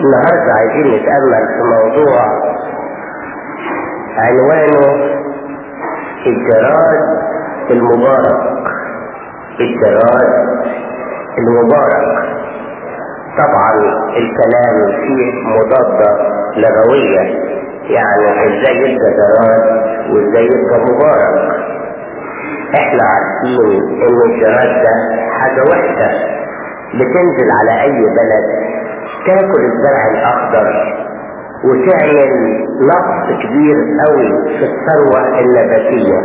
النهاردة عايزين نتأمل في موضوع عنوانه الجراد المبارك الجراد المبارك طبعا الكلام فيه مضادة لغوية يعني ازاي يبقى جراد وازاي يبقى مبارك احنا عارفين ان الجراد ده حاجة وحدة بتنزل على اي بلد تاكل الزرع الاخضر وتعمل نقص كبير قوي في الثروة النباتية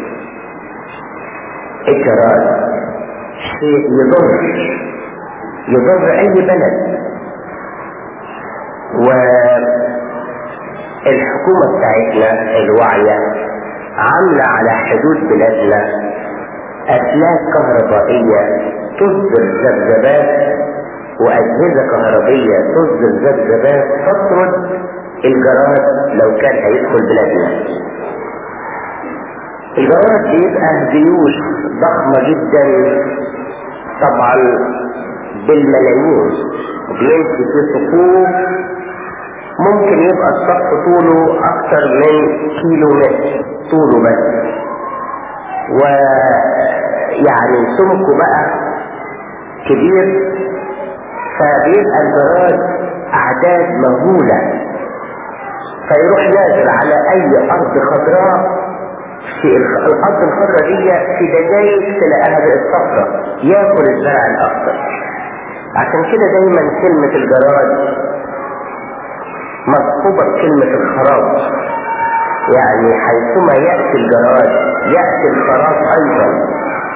الجراد شيء يضر يضر اي بلد والحكومة بتاعتنا الواعية عاملة على حدود بلادنا اسلاك كهربائية تصدر ذبذبات واجهزة كهربية تصدر ذبذبات تطرد الجراد لو كان هيدخل بلادنا الجراد بيبقى جيوش ضخمة جدا طبعا بالملايين بيمشي في صفوف ممكن يبقى السطح طوله اكتر من كيلو متر طوله بس ويعني سمكه بقى كبير فبيبقى الجراد اعداد مهولة فيروح نازل على اي ارض خضراء في الارض الخضراء دي في دقايق تلاقيها بقت صفرة ياكل الزرع الاخضر عشان كده دايما كلمة الجراد مصحوبة بكلمة الخراب يعني حيثما يأتي الجراد يأتي الخراب ايضا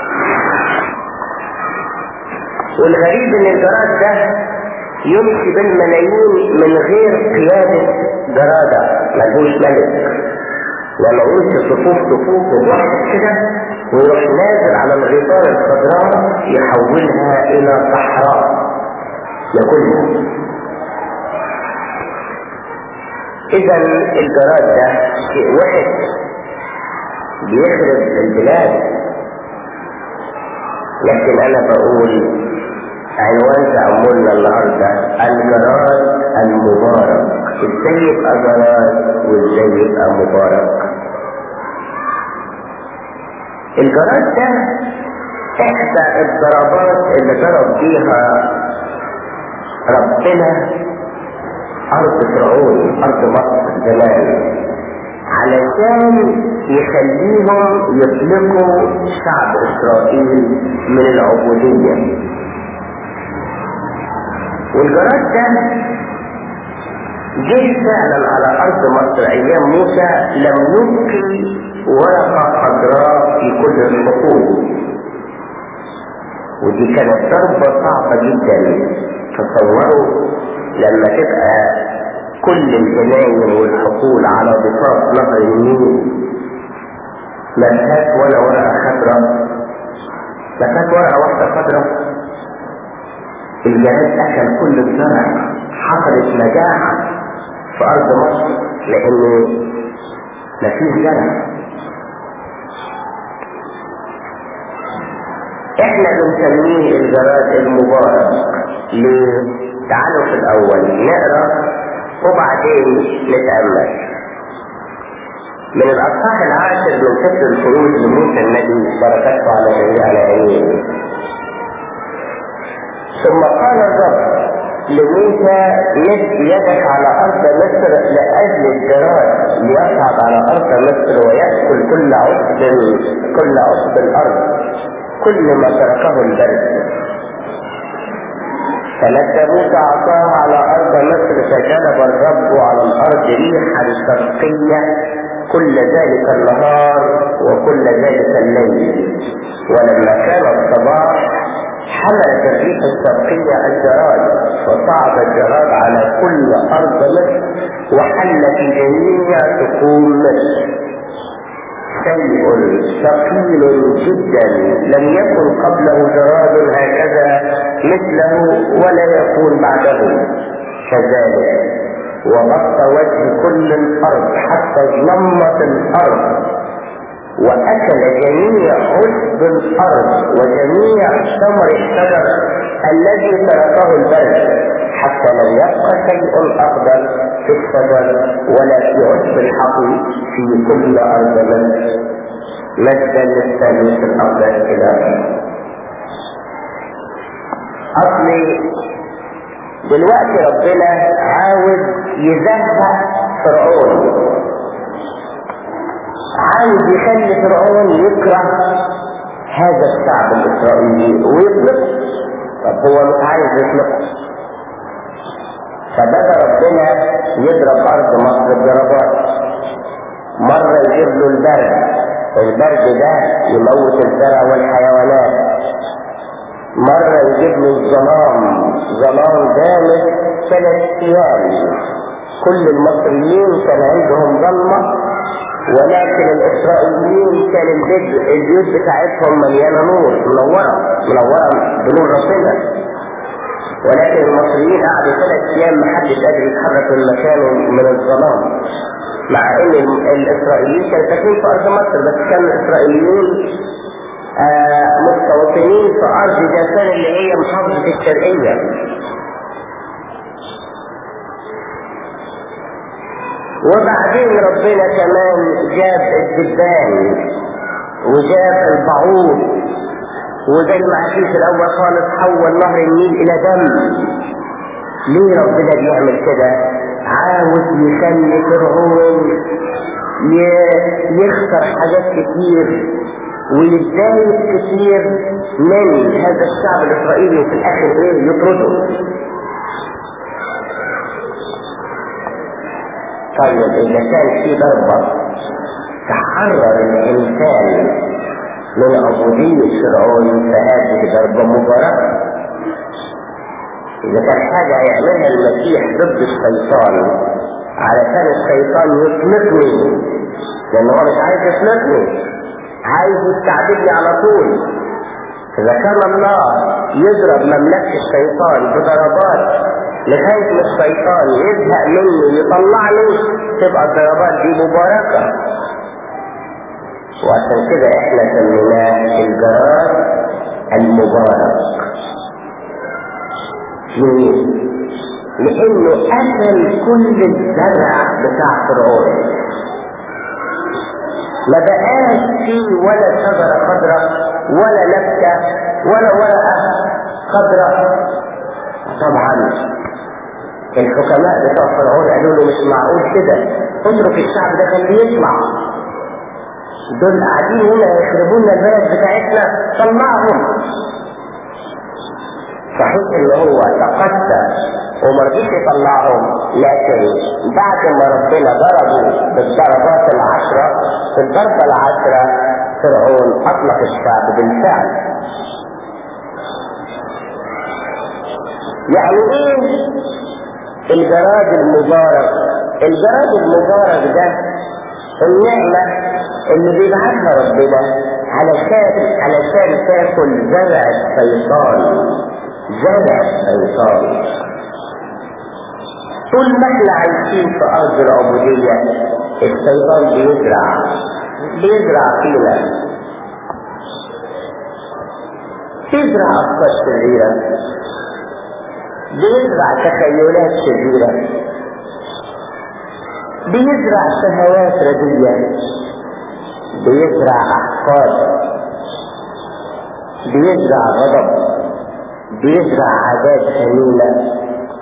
والغريب ان الجراد ده يمشي بالملايين من غير قيادة جرادة ملهوش ملك لما يمشي صفوف صفوف وواحد كده ويروح نازل على الغيطان الخضراء يحولها الى صحراء ياكلها اذا الجراد ده شيء وحش بيخرب البلاد لكن انا بقول عنوان تأملنا النهاردة الجراد المبارك ازاي يبقى جراد وازاي يبقى مبارك الجراد ده احدى الضربات اللي ضرب بيها ربنا ارض فرعون ارض مصر زمان علشان يخليهم يطلقوا شعب اسرائيل من العبودية والجراد ده جه فعلا على ارض مصر ايام موسى لم يبقي ورقة خضراء في كل الحقول ودي كانت ضربة صعبة جدا تصوروا لما تبقى كل الجناين والحقول على ضفاف نهر النيل ما فيهاش ولا ورقة خضراء ما فيهاش ورقة واحدة خضراء الجهاز أكل كل الزرع حصلت مجاعة في أرض مصر لأن مفيش زرع احنا بنسميه الجراد المبارك ليه؟ تعالوا في الأول نقرأ وبعدين نتأمل من الأصحاح العاشر من سفر الخروج لموسى النبي بركاته على جميع العالمين ثم قال الرب لموسى مد يدك على أرض مصر لأجل الجراد ليصعد على أرض مصر ويأكل كل عصب كل عصب الأرض كل ما تركه البرد فمد موسى عصاه على أرض مصر فجلب الرب على الأرض ريحا شرقية كل ذلك النهار وكل ذلك الليل ولما كان الصباح حملت الريح الشرقية الجراد وصعد الجراد على كل أرض مصر وحل في جميع سكون مصر شيء ثقيل جدا لم يكن قبله جراد هكذا مثله ولا يكون بعده كذلك وغطى وجه كل الارض حتى ظلمت الارض واكل جميع عشب الارض وجميع ثمر الشجر الذي تركه البرد حتى لم يبقى شيء أفضل في الشجر ولا في عشب الحقل في كل أرض مصر مجدا للثالوث الأفضل إلى أصلي دلوقتي ربنا عاوز يزهق فرعون عاوز يخلي فرعون يكره هذا الشعب الإسرائيلي ويطلق طب هو مش عايز يطلق فبدأ ربنا يضرب أرض مصر بضربات مرة يجيب له البرد البرد ده يموت الزرع والحيوانات مرة يجيب له الظلام ظلام دامت ثلاث أيام كل المصريين كان عندهم ظلمة ولكن الإسرائيليين كان البيت البيوت بتاعتهم مليانة نور منورة منورة بنور ربنا ولكن المصريين قعدوا ثلاث أيام محدش قادر يتحرك من مكانه من الظلام مع ان الاسرائيليين كانوا ساكنين في ارض مصر بس كانوا الاسرائيليين آه مستوطنين في ارض جاسان اللي هي محافظة الشرقية وبعدين ربنا كمان جاب الدبان وجاب البعوض وزي ما حكيت الاول خالص حول نهر النيل الى دم ليه ربنا بيعمل كده عاوز يخلي فرعون يخسر حاجات كتير ويتضايق كتير من هذا الشعب الاسرائيلي وفي الاخر ايه يطرده طيب اذا كان في ضربة تحرر الانسان من عبودية فرعون فهذه ضربة مباركة إذا كان حاجة هيعملها المسيح ضد الشيطان علشان الشيطان يطلقني لأن هو مش عايز يطلقني عايز يستعبدني على طول إذا كان الله يضرب مملكة الشيطان بضربات لغاية ما الشيطان يزهق مني يطلعني تبقى الضربات دي مباركة وعشان كده احنا سميناه الجراد المبارك ليه؟ لانه قتل كل الزرع بتاع فرعون ما بقاش فيه ولا شجرة خضراء ولا نبتة ولا ورقة خضراء طبعا الحكماء بتوع فرعون قالوا له مش معقول كده اترك الشعب ده خليه يطلع دول قاعدين هنا يخربون البلد بتاعتنا طلعهم صحيح ان هو تقسم وما رضيش يطلعهم لكن بعد ما ربنا ضربه بالضربات العشرة في الضربة العشرة فرعون اطلق الشعب بالفعل يعني ايه الجراد المبارك الجراد المبارك ده النعمة اللي بيبعتها ربنا علشان علشان تاكل زرع الشيطان زرع الشيطان طول ما احنا عايشين في ارض العبودية الشيطان بيزرع بيزرع فينا بيزرع افكار شريرة بيزرع تخيلات شريرة بيزرع شهوات ردية بيزرع احقاد بيزرع غضب بيزرع عادات ثمينة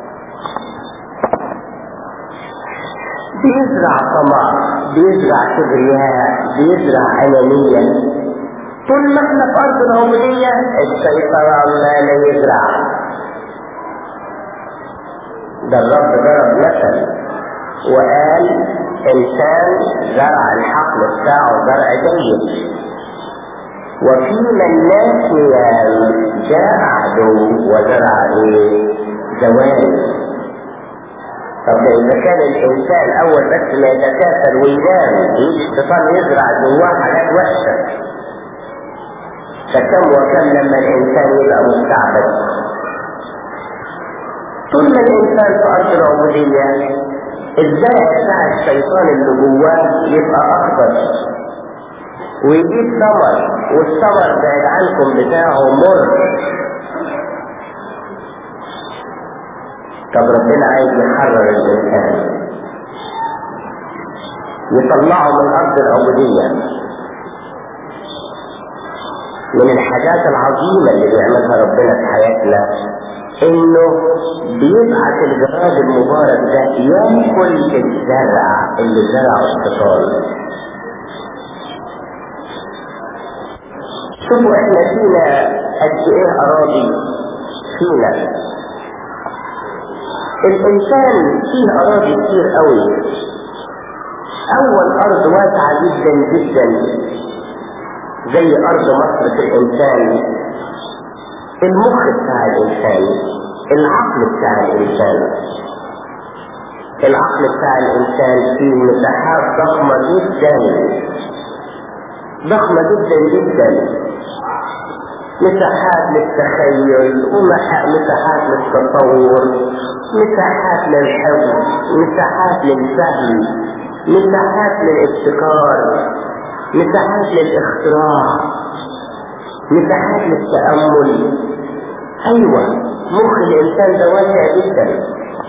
بيزرع طمع بيزرع كبرياء بيزرع أنانية طول ما احنا في أرض العبودية الشيطان عمال يزرع ده الرب ضرب مثل وقال إنسان زرع الحقل بتاعه زرع جيد وفيما الناس جاء عدو وزرع ايه زوال طب اذا كان الانسان اول بس ما يتكاثر وينام يجي الشيطان يزرع جواه حاجات وحشه فكم وكم لما الانسان يبقى مستعبد طول ما الانسان في ارض العبوديه الزرع بتاع الشيطان اللي جواه يبقى اخضر ويجيب ثمر والثمر بعيد عنكم بتاعه مر طب ربنا عايز يحرر الإنسان يطلعه من أرض العبودية من الحاجات العظيمة اللي بيعملها ربنا في حياتنا انه بيبعث الجراد المبارك ده ياكل الزرع اللي زرعه الشيطان شوفوا احنا فينا قد ايه اراضي فينا الانسان فيه اراضي كتير قوي اول ارض واسعة جدا جدا زي ارض مصر في الانسان المخ بتاع الانسان العقل بتاع الانسان العقل بتاع الانسان فيه مساحات ضخمة جدا ضخمة جدا جدا مساحات للتخيل ومساحات للتصور مساحات للحفظ مساحات للفهم مساحات للابتكار مساحات للاختراع مساحات للتأمل ايوه مخ الانسان ده واسع جدا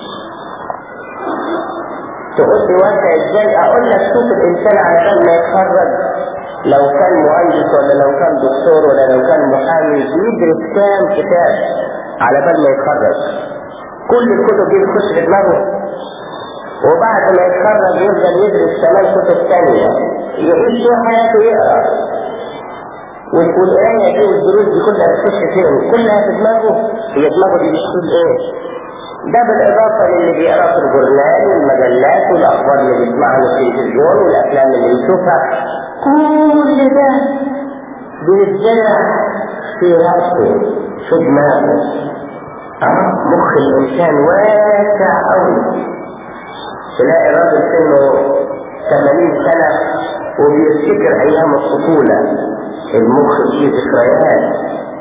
تقول لي واسع ازاي اقول لك شوف الانسان على بال ما يتخرج لو كان مهندس ولا لو كان دكتور ولا لو كان محامي بيدرس كام كتاب على بال ما يتخرج كل الكتب دي تخش في دماغه وبعد ما يتخرج يفضل يدرس كمان كتب ثانية يعيش طول حياته يقرا والقراية دي والدروس دي كلها بتخش فين؟ كلها في دماغه هي دماغه دي بتقول ايه؟ ده بالإضافة للي بيقرا في الجورنال والمجلات والأخبار اللي بيسمعها من التلفزيون والأفلام اللي بيشوفها كل ده بيتزرع في راسه في دماغه اه مخ الإنسان واسع أوي تلاقي راجل سنه 80 سنة وبيفتكر أيام الطفولة المخ فيه ذكريات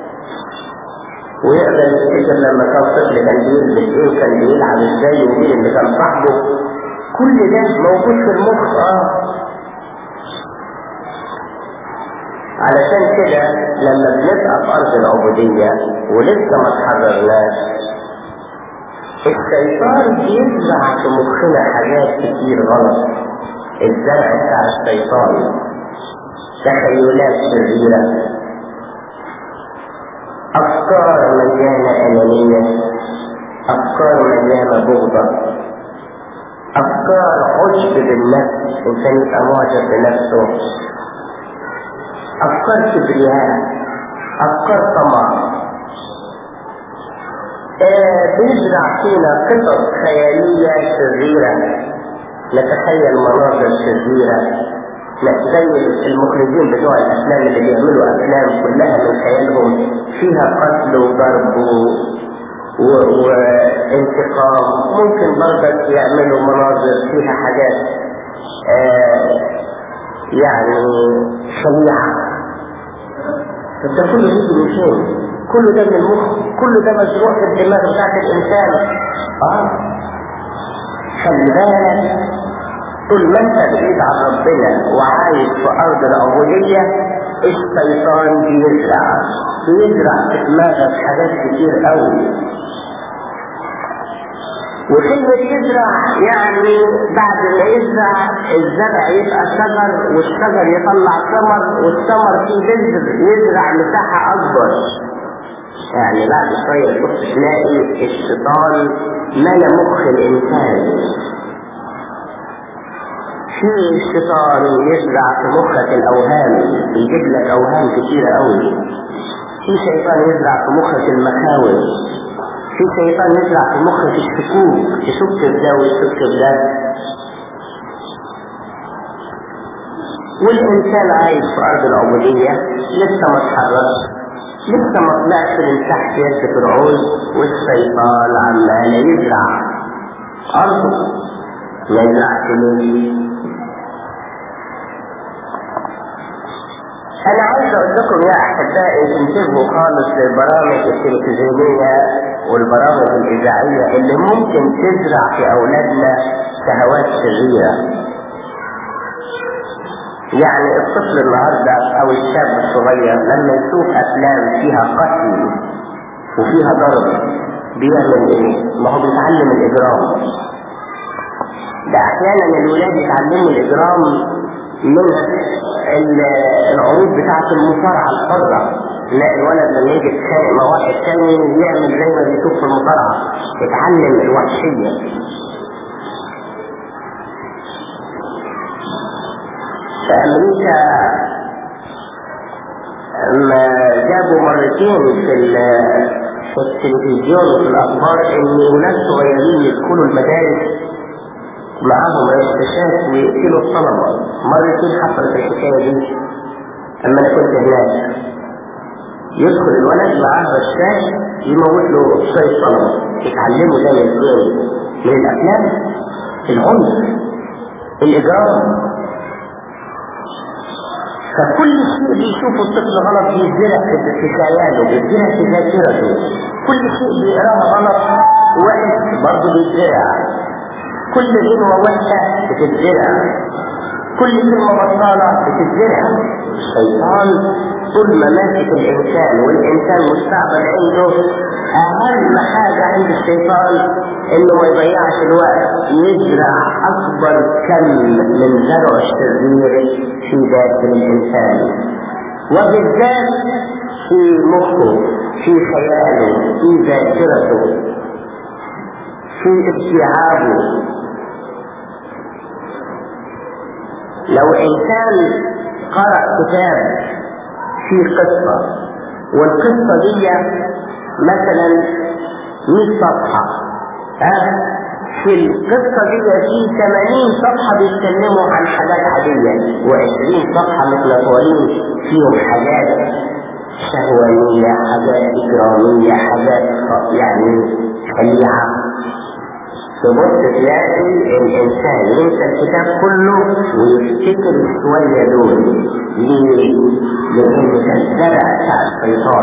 ويقدر يفتكر لما كان طفل كان بيلبس ايه وكان بيلعب ازاي ومين اللي كان صاحبه كل ده موجود في المخ اه علشان كده لما بنبقى في ارض العبودية ولسه ما اتحررناش الشيطان بيزرع في مخنا حاجات كتير غلط الزرع بتاع الشيطان تخيلات شريرة أفكار مليانة أنانية أفكار مليانة بغضة أفكار عجب بالنفس إنسان يبقى معجب بنفسه أفكار كبرياء أفكار طمع آه بيزرع فينا قصص خيالية شريرة نتخيل مناظر شريرة زي المخرجين بتوع الافلام اللي بيعملوا افلام كلها من خيالهم فيها قتل وضرب وانتقام ممكن برضك يعملوا مناظر فيها حاجات آه يعني شنيعة طب ده كله يجي من فين؟ كله ده من المخ كله ده مزروع في الدماغ بتاعت الانسان اه خلي بالك طول ما انت بعيد عن ربنا وعايش في ارض العبودية الشيطان بيزرع بيزرع في دماغك حاجات كتير قوي وكلمة يزرع يعني بعد ما يزرع الزرع يبقى شجر والشجر يطلع ثمر والثمر فيه بذر يزرع مساحة أكبر يعني بعد شوية تبص تلاقي الشيطان ملا مخ الإنسان في الشيطان يزرع في مخك الاوهام يجيب لك اوهام كتيرة قوي في شيطان يزرع في مخك المخاوف في شيطان يزرع في مخك الشكوك تشك في ده ويشك في ده والانسان عايش في ارض العبودية لسه ما اتحركش لسه ما طلعش من تحت يد فرعون والشيطان عمال يزرع ارضه يزرع في انا عايز اقول لكم يا احبائي تنتبهوا خالص للبرامج التلفزيونيه والبرامج الاذاعيه اللي ممكن تزرع في اولادنا شهوات شريره يعني الطفل النهارده او الشاب الصغير لما يشوف افلام فيها قتل وفيها ضرب بيعمل ايه؟ ما هو بيتعلم الاجرام ده احيانا الولاد يتعلموا الاجرام من العروض بتاعة المصارعة الحرة لا الولد لما يجي يتخانق مع واحد تاني يعمل زي ما بيشوف في المصارعة يتعلم الوحشية في أمريكا ما جابوا مرتين في في التلفزيون وفي الأخبار إن ولاد صغيرين يدخلوا المدارس معاهم رشاشات ويقتلوا الطلبة مرتين حصلت الحكاية دي أما أنا كنت هناك يدخل الولد معاه رشاش يموت له شوية طلبة يتعلموا ده من من الأفلام العنف الإجرام فكل شيء بيشوفه الطفل غلط بيزرع في خياله بيزرع في ذاكرته كل شيء بيقراه غلط وحش برضه بيزرع كل غنوة وحشة بتتزرع كل كلمة بطالة بتتزرع الشيطان طول ما ماسك الإنسان والإنسان مستعبد عنده أهم حاجة عند الشيطان إنه ما يضيعش الوقت يزرع أكبر كم من زرع الشرير في ذات الإنسان وبالذات في مخه في خياله في ذاكرته في استيعابه لو إنسان قرأ كتاب فيه قصة والقصة دي مثلا 100 صفحة ها في القصة دي في 80 صفحة بيتكلموا عن حاجات عادية و20 صفحة متنطورين فيهم حاجات شهوانية حاجات إجرامية حاجات يعني خليعة تبص تلاقي الإنسان ينسى الكتاب كله ويفتكر شوية دول ليه؟ لأن ده الزرع بتاع الشيطان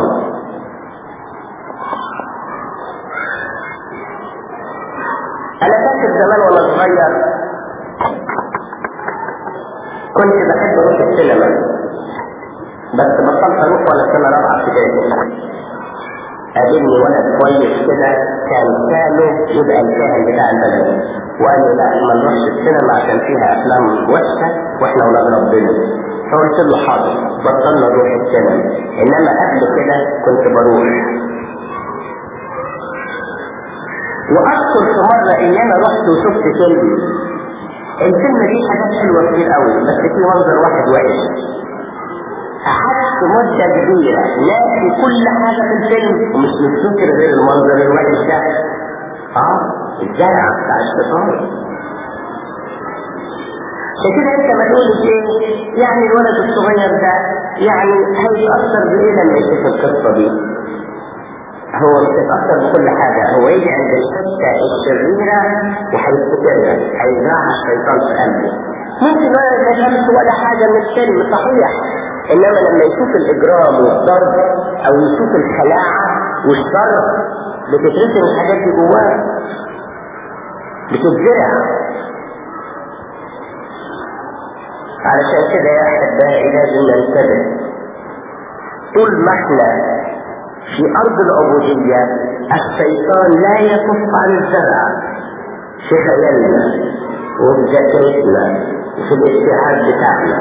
أنا فاكر زمان وأنا صغير كنت بحب أروح السينما بس بطلت أروح وأنا سنة رابعة ابتدائي قابلني ولد كويس كده كان كانه يبقى الكاهن بتاع البلد وقال لي لا ما نروحش السينما عشان فيها افلام وحشه واحنا ولاد ربنا فقلت له حاضر بطلنا نروح السينما انما قبل كده كنت بروح واذكر في مره ان انا رحت وشفت فيلم الفيلم فيه حاجات حلوه كتير قوي بس فيه منظر واحد وحش قعدت مدة كبيرة ناسي كل حاجة في الفيلم ومش مفتكر غير المنظر الوحش ده اه الزرع بتاع الشيطان فكده انت ما تقولش ايه يعني الولد الصغير ده يعني هيتأثر بايه لما يشوف القصة دي هو مش هيتأثر بكل حاجة هو يجي عند الحتة الشريرة وهيفتكرها هيزرعها الشيطان في قلبه ممكن ولا ما يفهمش ولا حاجة من الفيلم صحيح انما لما يشوف الاجرام والضرب او يشوف الخلاعة والشر بتترسم الحاجات دي جواه بتتزرع علشان كده يا احبائي لازم ننتبه طول ما احنا في ارض العبودية الشيطان لا يكف عن الزرع في خيالنا وفي ذاكرتنا وفي الاجتهاد بتاعنا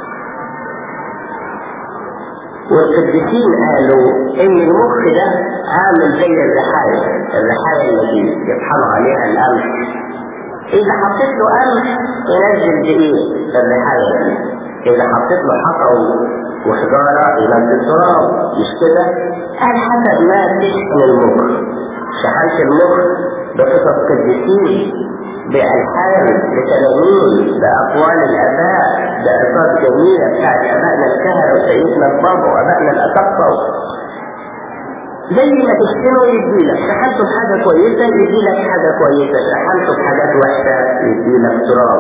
والقديسين قالوا ان المخ ده عامل زي الرحاية الرحاية اللي يطحنوا عليها القمح اذا حطيت له قمح ينزل دقيق في الرحاية دي اذا حطيت له حطب وحجارة ينزل تراب مش كده قال حسب ما تشحن المخ شحنت المخ بقصص قديسين بألحان بتلاميذ بأقوال الآباء بألفاظ جميلة بتاعت آبائنا الكهنة وسيدنا البابا وآبائنا الأسقفة زي ما تشتنه يديلك شحنته بحاجة كويسة يديلك حاجة كويسة شحنته بحاجات وحشة يديلك تراب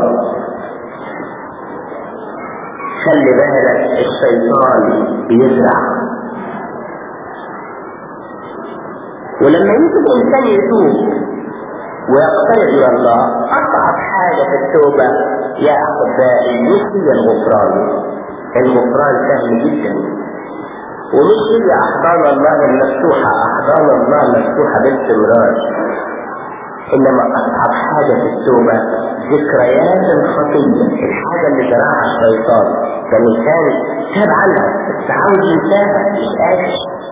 خلي بالك الشيطان بيزرع ولما يجي الإنسان يتوب ويقترب من الله أصعب حاجة في التوبة يا أحبائي مش هي الغفران الغفران سهل جدا ومش هي أحضان الله المفتوحة أحضان الله مفتوحة باستمرار إنما أصعب حاجة في التوبة ذكريات الخطية الحاجة اللي زرعها الشيطان كإنسان تاب عنها بس عاوز ينساها مش قادر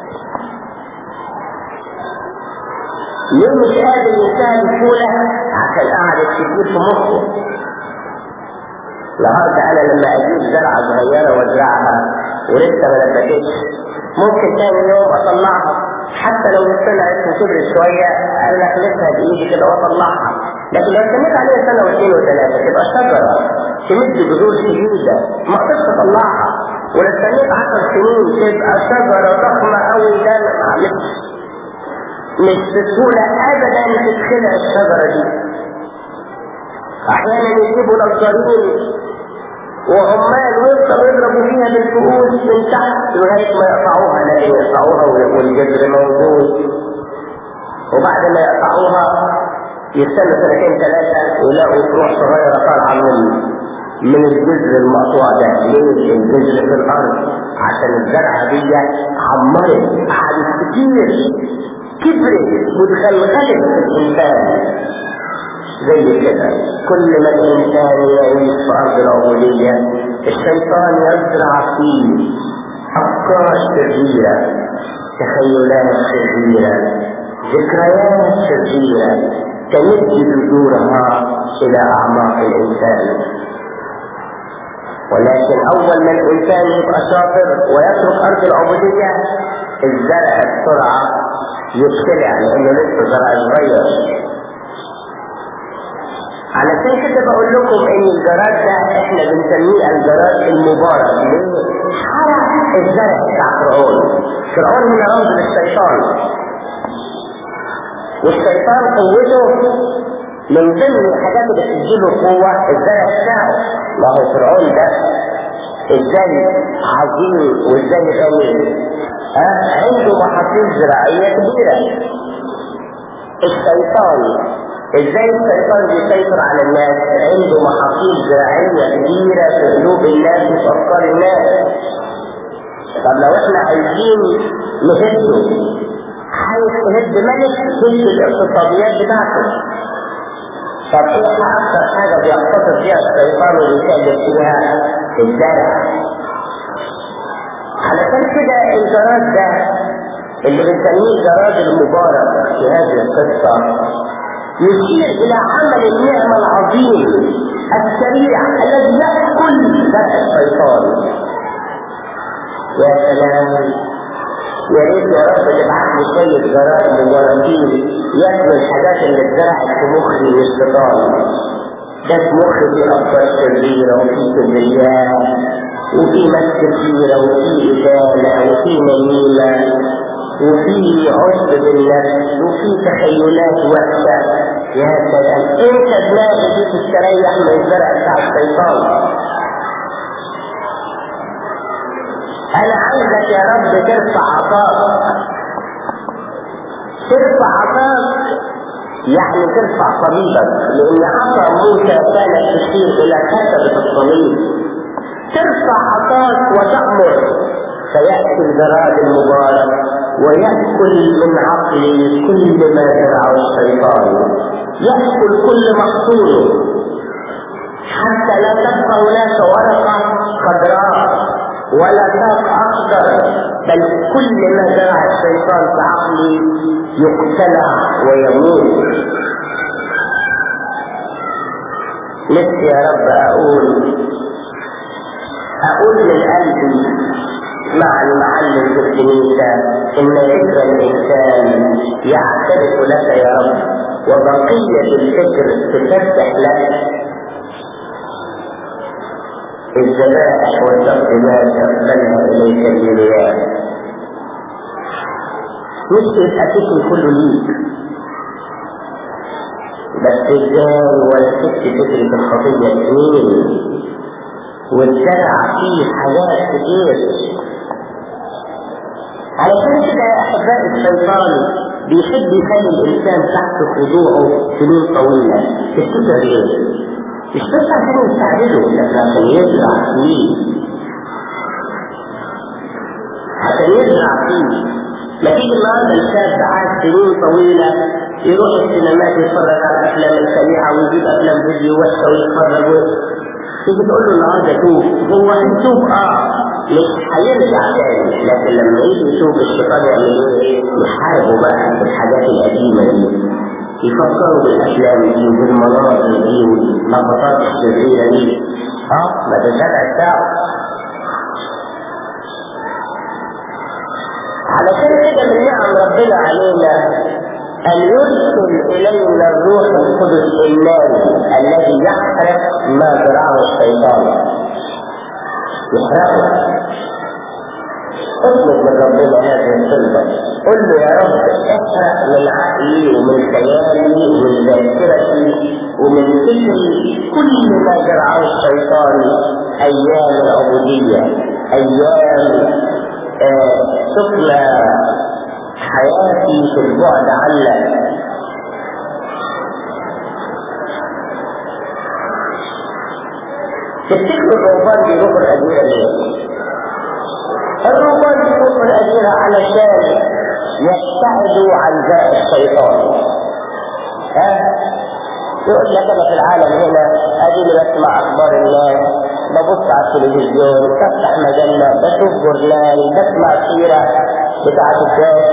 ليه مش قادر ينساها بسهولة عشان قعدت كتير في مخه النهارده انا لما اجيب زرعه صغيره وازرعها ولسه ما نبتتش ممكن تاني يوم اطلعها حتى لو طلعت وكبرت شويه انا اخلصها بايدي كده واطلعها لكن لو استنيت عليها سنه واثنين وثلاثه تبقى شجره تمد جذور شديده ما اقدرش اطلعها ولو استنيت 10 سنين تبقى شجره ضخمه قوي ده ما عملتش مش بسهوله ابدا تتخلع الشجره دي احيانا يجيبوا نجارين وعمال ويفضلوا يضربوا فيها بالفؤوس من تحت لغايه ما يقطعوها لكن يقطعوها والجذر موجود وبعد ما يقطعوها يستنوا سنتين ثلاثه ويلاقوا فروع صغيره طالعه من من الجذر المقطوع ده ليه الجذر في الارض عشان الزرعه دي عمرت قعدت كتير كبرت وتغلغلت الانسان زي كده كل ما الانسان يعيش في ارض العبوديه الشيطان يزرع فيه افكار شريره تخيلات شريره ذكريات شريره تمد جذورها الى اعماق الانسان ولكن اول ما الانسان يبقى شاطر ويترك ارض العبوديه الزرع بسرعه يبتلع لانه لسه زرع صغير علشان كده بقول لكم ان الجراد ده احنا بنسميه الجراد المبارك ليه؟ حرق الزرع بتاع فرعون فرعون هنا رمز للشيطان والشيطان قوته من ضمن الحاجات اللي بتديله قوة الزرع بتاعه ما هو فرعون ده ازاي عظيم وازاي غني ها عنده محاصيل زراعية كبيرة الشيطان ازاي الشيطان بيسيطر على الناس عنده محاصيل زراعية كبيرة في قلوب الناس وفي افكار الناس طب لو احنا عايزين نهده عايز تهد ملك تهد الاقتصاديات بتاعته طب ايه اكثر حاجة بيقتصد فيها الشيطان وبيتاجر فيها الزرع علشان كده الجراد ده اللي بنسميه الجراد المبارك في هذه القصة يشير إلى عمل النعمة العظيم السريع الذي يأكل زرع الشيطان يا سلام يا ريت يا رب تبعت لي شوية جرائم مباركين ياكلوا الحاجات اللي اتزرعت في مخي والشيطان ده في مخي فيه أفكار شريرة وفي كبرياء وفي مس كثيرة وفي إدانة وفي نميمة وفي عشب بالنفس وفي تخيلات وحشة يا سلام انت دماغي دي تستريح من الزرع بتاع الشيطان انا عايزك يا رب ترفع عطاك ترفع عطاك يعني ترفع صليبك لان عصا موسى كانت تشير الى كتبة الصليب ترفع عطاك وتأمر فيأتي الجراد المبارك ويأكل من عقلي كل ما زرعه الشيطان يأكل كل محصوله حتى لا تبقى هناك ورقة خضراء ولا ساق أخضر بل كل ما زرع الشيطان في عقلي يقتلع ويموت نفسي يا رب أقول أقول من قلبي مع المعلم في الكنيسة إن فكر الإنسان يعترف لك يا رب وبقية الفكر تفتح لك الذبائح والتقديمات تقبلها إليك الجليات مش يبقى فكر كله ليك بس ازاي ولا ست فكرة الخطية سنين واتزرع فيه حاجات كتير علشان كده يا احبائي الشيطان بيحب يخلي الانسان تحت خضوعه سنين طويله تفتكر ليه؟ مش بس عشان يستعجله لكن عشان يزرع فيه عشان يزرع فيه ما تيجي النهارده الشاب عاش سنين طويله يروح السينمات يتفرج على الافلام الخليعه ويجيب افلام فيديو وحشه ويتفرج تيجي تقول له النهارده توب هو هيتوب اه مش هيرجع تاني لكن لما يجي يشوف الشيطان يعمل ايه يحاربه بقى بالحاجات القديمه دي يفكروا بالافلام دي بالمناظر دي واللقطات الشريره دي اه ما ده الشرع بتاعه علشان كده من نعم ربنا علينا أن يرسل إلينا الروح القدس الناري الذي يحرق ما زرعه الشيطان يحرقه اطلب من ربنا هذه الطلبة قل له يا رب احرق من عقلي ومن خيالي ومن ذاكرتي ومن فكري كل ما زرعه الشيطان أيام العبودية أيام سفلى حياتي في البعد عنك تفتكروا الروبان بيروحوا الأجيرة ليه؟ الروبان بيروحوا الأجيرة علشان يبتعدوا عن ذات الشيطان ها؟ يقول لك انا في العالم هنا اديني بسمع اخبار الناس ببص على التلفزيون بفتح مجلة بشوف جورنال بسمع سيرة بتاعت الناس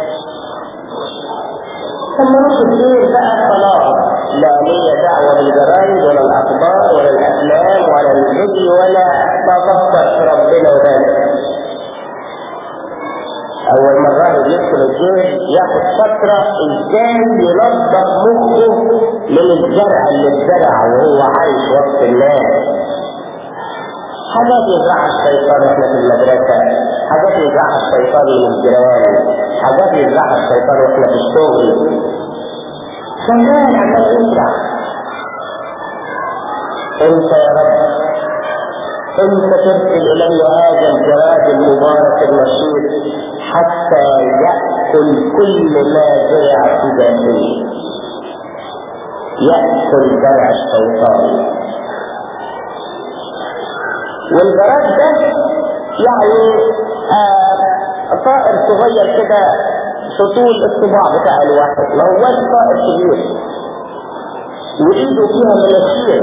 ثم نروح الدين بقى خلاص لا ليا دعوة بالجرايد ولا الأخبار ولا الأفلام ولا الفيديو ولا بفكر في ربنا وبس أول ما الراجل يدخل الجيش ياخد فترة إزاي ينظف مخه من الزرع اللي اتزرع وهو عايش وسط الناس حاجات يزرعها الشيطان احنا في المدرسة حاجات يزرعها الشيطان من الجيران حاجات يزرعها الشيطان واحنا في الشغل شغال عمال يزرع انت يا رب انت ترسل الي هذا الجراد المبارك النشيط حتى يأكل كل ما زرع في ذاته يأكل زرع الشيطان والجراد ده يعني آه طائر صغير كده في طول الصباع بتاع الواحد ما هوش طائر كبير وايده فيها مناخير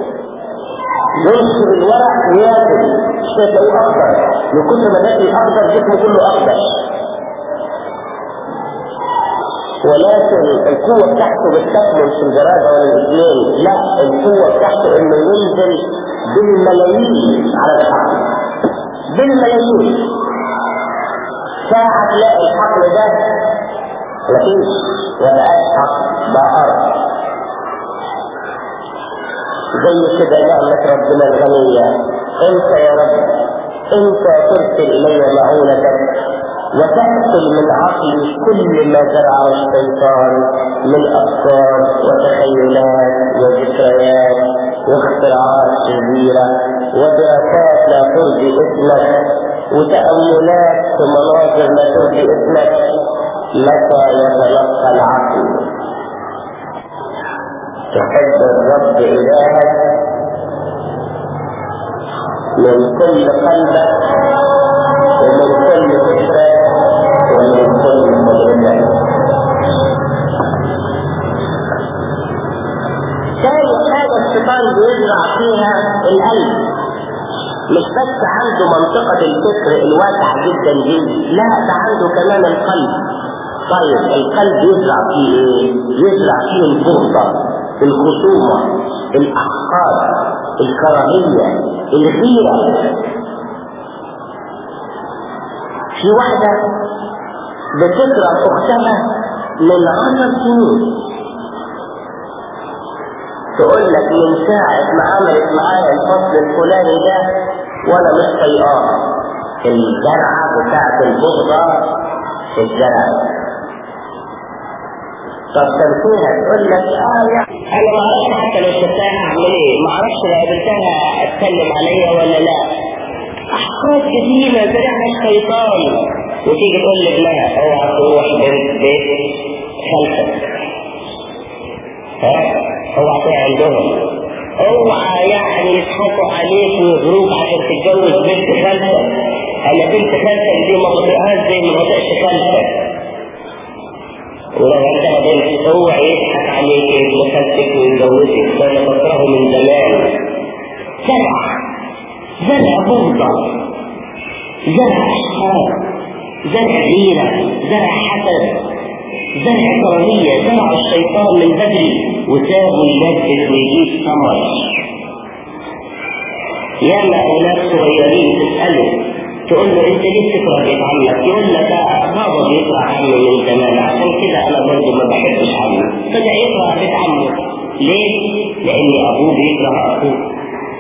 ينشر الورق وياكل شكله اخضر من كتر ما بقي اخضر جسمه كله اخضر ولكن القوة بتاعته بتكمل في الجرادة ولا الاثنين لا القوة بتاعته انه ينزل بالملايين على الحقل بالملايين ساعة تلاقي الحقل ده مفيش ولا أشحق بقرة زي كده نعمة ربنا الغنية انت يا رب انت ترسل الي معونتك وتأكل من عقلي كل ما زرعه الشيطان من أفكار وتخيلات وذكريات واختراعات شريرة ودراسات لا ترضي اسمك وتأملات في مناظر لا ترضي اسمك متى يتلقى العقل تحب الرب إلهك من كل قلبك ومن كل فكرك ومن كل قدرتك ثاني حاجة الشيطان بيزرع فيها القلب مش بس عنده منطقة الفكر الواسعة جدا دي لا ده عنده كمان القلب طيب القلب يزرع فيه ايه؟ يزرع فيه البغضة الخصومة الأحقاد الكراهية الغيرة في واحدة بتكره أختها من عشر سنين تقول لك من ساعة ما عملت معايا الفصل الفلاني ده وأنا مش طيقاه الزرعة بتاعت البغضة في الزرع طب تنسيها تقول لك اه يا انا ما اعرفش حتى لو شفتها هعمل ايه ما اعرفش لو قابلتها اتكلم عليا ولا لا احقاد قديمه زرعها الشيطان وتيجي تقول لابنها اوعى تروح بنت بيت خالتك ها اوعى تروح عندهم اوعى يعني يضحكوا عليك ويغروك عشان تتجوز بنت خالتك انا بنت خالتك دي ما بطيقهاش زي ما بطيقش خالتك ولو عندها بنت اوعى يضحك عليك ابن خالتك ويجوزك ده انا بكرهه من زمان زرع زرع بغضة زرع اشخاص زرع غيرة زرع حسد زرع كراهية زرع الشيطان من بدري وسابه يلبس ويجيب ثمر ياما اولاد صغيرين تساله تقول له انت ليه تكره بيت عمك يقول لك بابا بيكره عمي من زمان عشان كده انا برضه ما بحبش عمي طلع يكره بيت عمه ليه؟ لان ابوه بيكره اخوه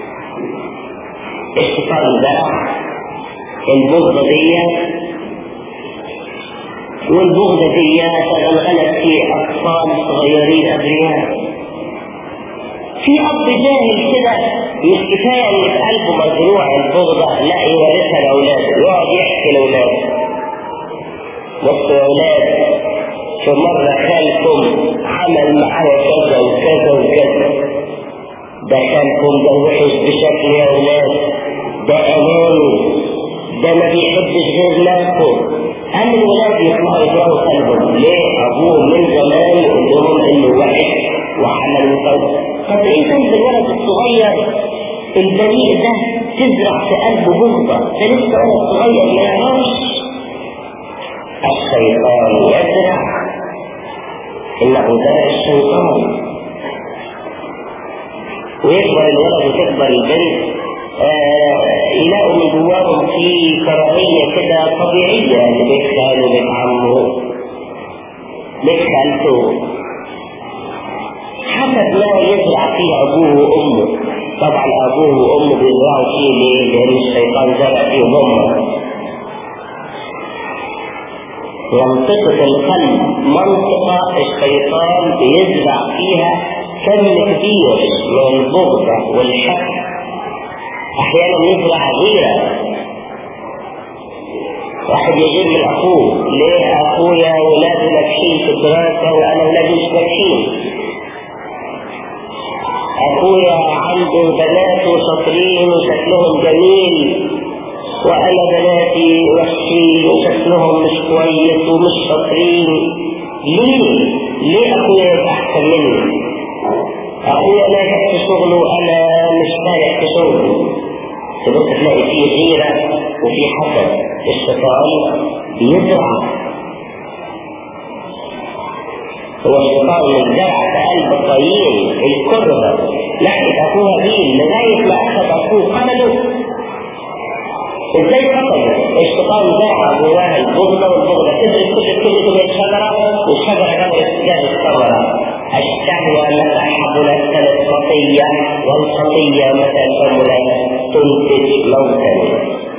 الشيطان زرع البغضه دي والبغضه دي تغلغلت في اطفال صغيرين ابرياء في اب جاهل كده مش كفايه ان في قلبه مزروع البغضه لا يورثها لاولاده يقعد يحكي لاولاده بصوا يا اولاد في مره خالكم عمل معايا كذا وكذا وكذا ده خالكم ده وحش بشكل يا اولاد ده اناني ده ما بيحبش غير نفسه قام الولاد يطلعوا يضربوا قلبهم ليه ابوه من زمان يقول لهم انه وحش وعمل وكذا طب ايه ذنب الولد الصغير البريء ده تزرع في قلبه بغضة ده لسه ولد صغير ما يعرفش الشيطان يزرع انه زرع الشيطان ويكبر الولد وتكبر البنت آه يلاقوا من جواهم في كراهية كده طبيعية لبيت خاله بيت عمه بيت خالته حسب ما يزرع فيه ابوه وامه طبعا ابوه وامه بيزرعوا فيه ليه؟ لان الشيطان زرع فيهم امه منطقة القلب منطقة الشيطان بيزرع فيها كم كبير من البغضة والحقد احيانا يزرع غيرة واحد يجيب من اخوه ليه اخويا ولاده ناجحين في الدراسة وانا ولادي مش ناجحين اخويا عنده بنات شاطرين وشكلهم جميل وانا بناتي وحشين وشكلهم مش كويس ومش شاطرين ليه؟ ليه اخويا يبقى احسن مني؟ اخويا ناجح في شغله وانا مش ناجح في شغله تبص تلاقي فيه غيرة وفي حسد الشيطان بيزرع هو الشيطان من زرع في قلب قايين الكربة ناحية أخوها بيه لغاية ما أخذ أخوه قتله ازاي قتله؟ الشيطان زرع جواها البغضة والبغضة تدرس كل كل تبقى شجرة والشجرة جابت جابت ثمرة الشهوة متى حملت كانت خطية والخطية متى كملت تنتج موتا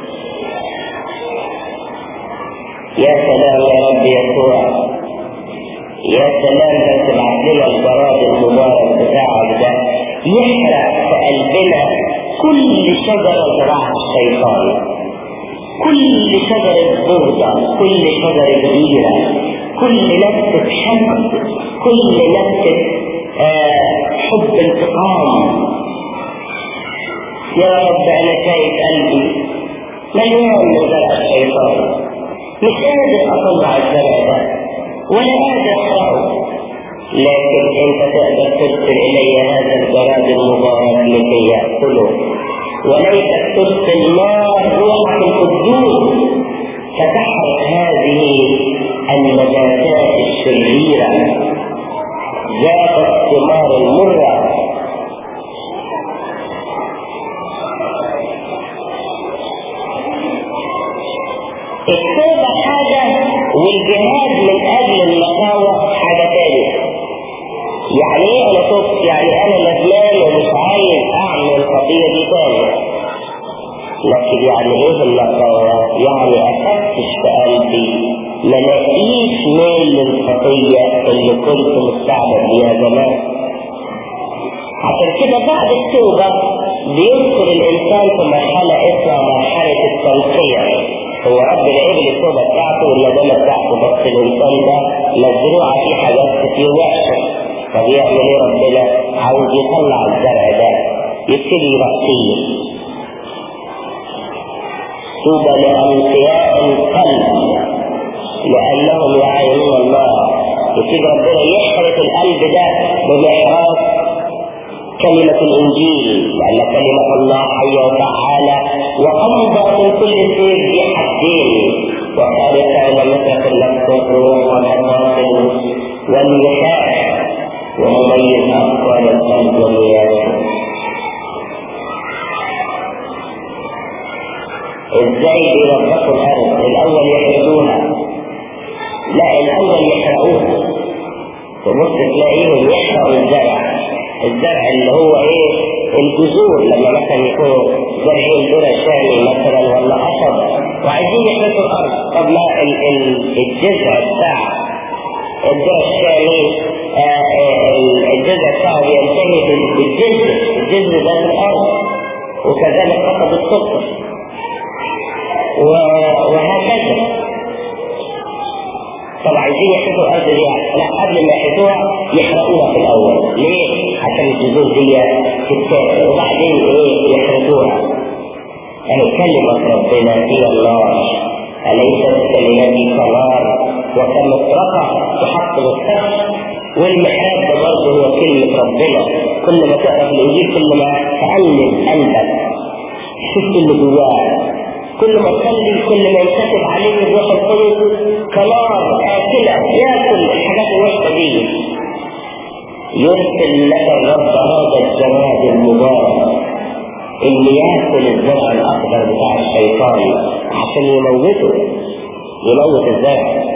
يا سلام يا رب يسوع يا سلام ده تبعت لنا الجراد المبارك بتاعك ده يحرق في قلبنا كل شجرة زرعها الشيطان كل شجرة بغضة كل شجرة غيرة كل نفسة حب كل نفسة آه حب انتقام يا رب انا شايف قلبي مليان من زرع الشيطان مش قادر اطلع الزرع ده ولا قادر احرقه لكن انت تقدر ترسل الي هذا الجراد المبارك لكي ياكله وليتك ترسل نار روحك القدوس فتحرق هذه النباتات الشريره ذات الثمار المره التوبة حاجة والجهاد من أجل النقاوة حاجة تانية يعني ايه انا تبت يعني انا ندمان ومش عايز اعمل الخطية دي تاني لكن يعني ايه النقاوة يعني افتش في قلبي ما لاقيش ميل للخطية اللي كنت مستعبد بيها زمان عشان كده بعد التوبة بيدخل الانسان في مرحلة اسمها مرحلة التنقية هو ربنا قبل التوبه بتاعته والندامه بتاعته بس الانسان ده مزروعه فيه حاجات كتير وحشه طب يعمل ايه ربنا؟ عاوز يطلع الزرع ده يبتدي يرقيه طوبى لأنقياء القلب لأنهم يعاينون الله يسيب ربنا يحرق القلب ده بمحراق كلمة الإنجيل لأن كلمة الله حية وفعالة وأمضى من كل سيف ذي حدين وخارقة إلى مترك النفس والروح والحفاظ والنفاق ومميز أقوال القلب ومياته ازاي بيوظفوا الارض الاول يحرقوها لا الاول يحرقوها تبص تلاقيهم يحرقوا الزرع الزرع اللي هو ايه الجذور لما مثلا يكونوا زارعين ذره شامي مثلا ولا قصب وعايزين يحرقوا الارض طب ما ال- ال- الجذع بتاع الذره الشامي آه، آه، الجذع بتاعه بينتهي بال- بالجذر الجذر ده في الارض وكذلك قصب السكر و- وهكذا طب عايزين يحرقوا الارض دي لا قبل ما يحرقوها يحرقوها في الاول ليه؟ عشان الجذور دي تتاكل وبعدين ايه يحرقوها يعني كلمة ربنا هي النار أليست كلمتي كنار وكمطرقة تحط بالسقف والمحراب ده برضه هو كلمة ربنا كل ما تقرا في الإنجيل كل ما تقلب قلبك شفت اللي جواه كل ما تصلي كل ما ينكتب عليه الروح القدس كنار آكلة ياكل الحاجات الوحشة دي يرسل لك الرب هذا الجماد المبارك اللي ياكل الزرع الاخضر بتاع الشيطان عشان يموته يموت الزرع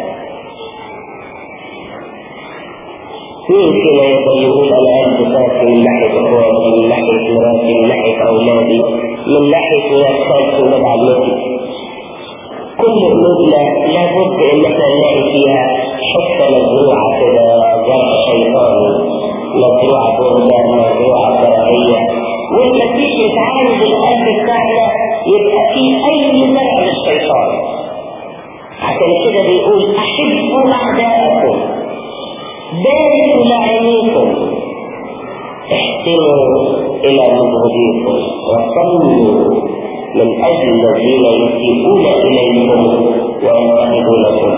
مين فينا يقدر يقول انا قلبي صافي من ناحيه اخواتي من ناحيه مراتي من ناحيه اولادي من ناحيه ولاد خالتي ولاد عمتي كل قلوبنا لابد ان احنا نلاقي فيها حته مزروعه كده زرع شيطاني مزروعه بغضه مزروعه كراهيه والمسيح يتعالج القلب بتاعنا يبقى فيه اي زرع للشيطان عشان كده بيقول احبوا اعداءكم باركوا لعينيكم احسنوا الى مبغضيكم وصلوا من اجل الذين يسيئون اليكم وينتقدونكم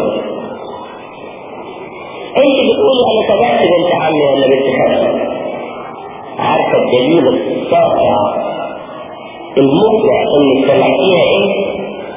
انت بتقولي انا تبعت بنت عمي ولا بنت خالتي عارفه الدليل الساطع المقنع انك سمعتيها ايه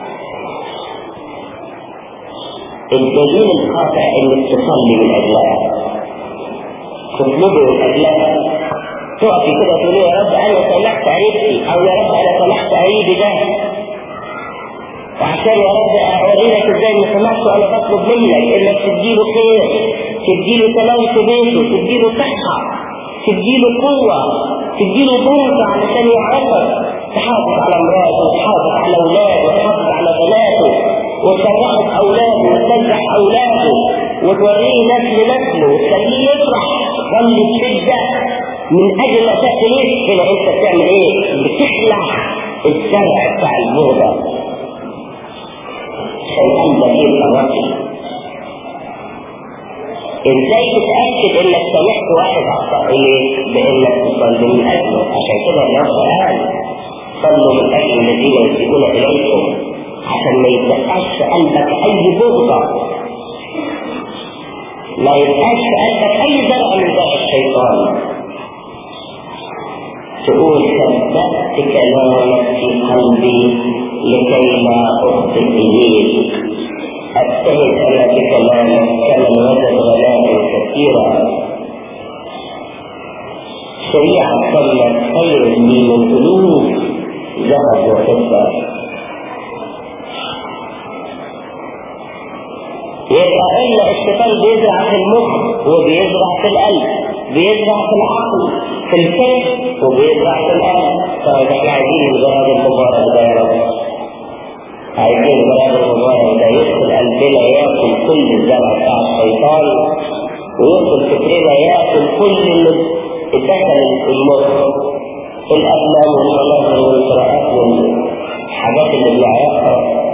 الدليل القاطع انك تصلي من اجلها تطلبي من اجلها تقفي كده تقولي يا رب انا سمحت قريبتي او يا رب انا سمحت قريبي ده وعشان يا رب اوريلك ازاي اني سمحت وانا بطلب منك انك تديله خير تديله سلام في بيته تديله صحه تديله قوه تديله ضربه علشان يعرفك تحافظ على مراته وتحافظ على اولاده وتحافظ على بناته وتفرحه اولاده وتنجح اولاده وتوريه نسل نسله وتخليه يفرح ظل الشده من اجل ما تاتي ليه هنا انت بتعمل ايه؟ بتخلع الزرع بتاع البغضه عشان قلبك يبقى راقي ازاي تتاكد انك سمحت واحد اخطا اليك بانك تصلي من اجله عشان كده الرب قال صلوا من اجل الذين يسيئون اليكم عشان ما يتبقاش في قلبك اي بغضه ما يبقاش في قلبك اي زرع من زرع الشيطان تقول ثبت كلامك في قلبي لكي لا اخطئ اليك اجتهد انا بكلامك كمن وجد غنائم كثيرا شريعة كلمة خير لي من ألوف ذهب وفضة يبقى إلا الشيطان بيزرع في المخ وبيزرع في القلب بيزرع في العقل في الفكر وبيزرع في القلب طيب احنا عايزين الجراد المبارك ده يا رب عايزين الجراد المبارك ده يدخل قلبنا ياكل كل الزرع بتاع الشيطان ويدخل فكرنا ياكل كل اللي اتدخل المخ الافلام والمناظر والقراءات والحاجات اللي بنعرفها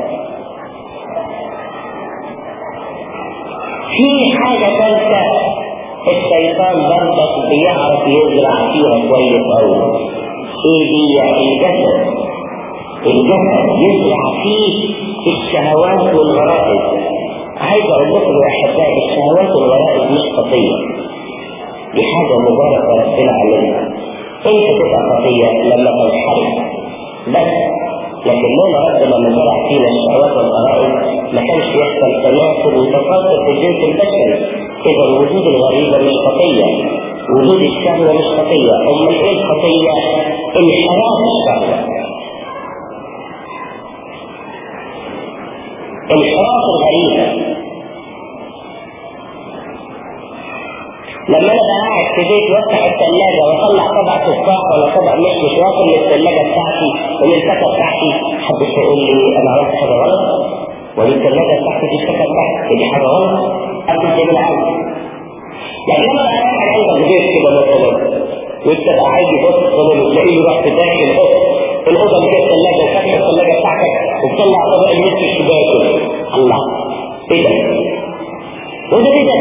في حاجة ثالثة الشيطان برضك بيعرف يزرع فيها كويس أوي ايه دي الجسد الجسد يزرع فيه الشهوات والغرائز عايز اقول لكم يا احبائي الشهوات والغرائز مش خطيه دي حاجه مباركه ربنا علمها انت تبقى خطيه لما تنحرف بس لكن لولا ربنا لما زرع فينا الشهوات والغرائز ما كانش يحصل تناسل وتفاصل في الجنس البشري اذا وجود الغريزه مش خطيه وجود الشهوه مش خطيه امال ايه الخطيه؟ انحراف الشهوه انحراف الغريزة لما انا بقى قاعد في بيت وافتح الثلاجة واطلع طبق تفاح ولا طبق مشمش واكل من الثلاجة بتاعتي ومن الفاكهة بتاعتي محدش يقول لي انا عملت حاجة غلط ودي الثلاجة بتاعتي دي الفاكهة بتاعتي دي حاجة غلط اكل زي ما انا عايز لكن لما بقى قاعد عندك بيت كده مثلا وانت بقى عايز يبص تلاقيه رحت داخل الاوضه اللي فيها الثلاجه وفتح الثلاجه بتاعتك وتطلع طبق المسك الشباك الله ايه ده؟ وده ايه ده؟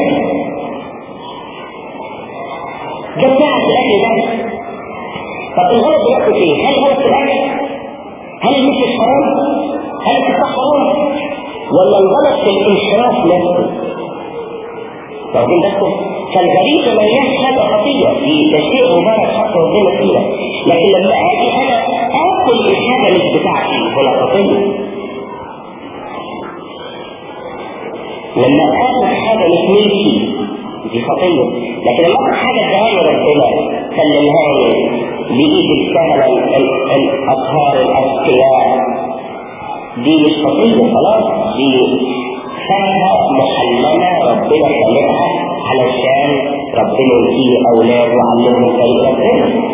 ده بتاعك الاكل ده طب الغلط دلوقتي فين؟ هل الغلط في الاكل؟ هل المسك حرام؟ هل التفاح حرام؟ ولا الغلط في الانحراف نفسه؟ واخدين بالكم؟ فالغريزه ما هياش حاجه خطيه دي ده شيء مبارك حق ربنا فينا لكن لما اجي انا اكل الحاجه مش بتاعتي ولا خطيه لما اكل حاجه مش ملكي دي خطيه لكن لما اكل حاجه اداها لي ربنا سلمها لي بايد السهله الاطهار الاذكياء دي مش خطيه خلاص دي فاكهه محلله ربنا خلقها علشان ربنا يديه اولاد وعلمهم طريق ربنا